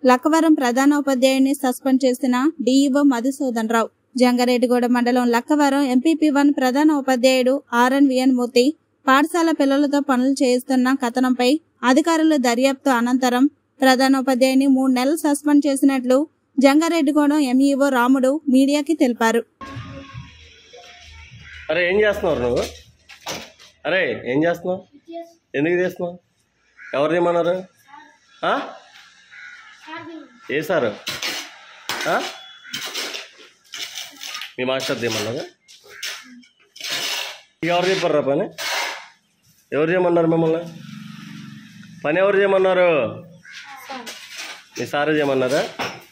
లక్కవరం ప్రధానోపాధ్యాయుని సస్పెండ్ చేసిన డీఈఓ మధుసూదన్ రావు జంగారెడ్డిగూడ మండలం లక్కవరం ఎంపీపీ వన్ ప్రధాన ఉపాధ్యాయుడు ఆర్ఎన్ విఎన్ మూర్తి పాఠశాల పిల్లలతో పనులు చేయిస్తున్న కథనంపై అధికారుల దర్యాప్తు అనంతరం ప్రధానోపాధ్యాయుని మూడు నెలలు సస్పెండ్ చేసినట్లు జంగారెడ్డిగూడెం ఎంఈఓ రాముడు మీడియాకి తెలిపారు అరే ఏం చేస్తున్నావు నువ్వు అరే ఏం చేస్తున్నావు ఎందుకు చేస్తున్నావు ఎవరు తీయమన్నారు ఆ? ఏ సారు ఆ? మీ మాస్టర్ తీయమన్నారు ఎవరు చెప్పారా పని ఎవరు చేయమన్నారు మిమ్మల్ని పని ఎవరు చేయమన్నారు మీ సారే చేయమన్నారా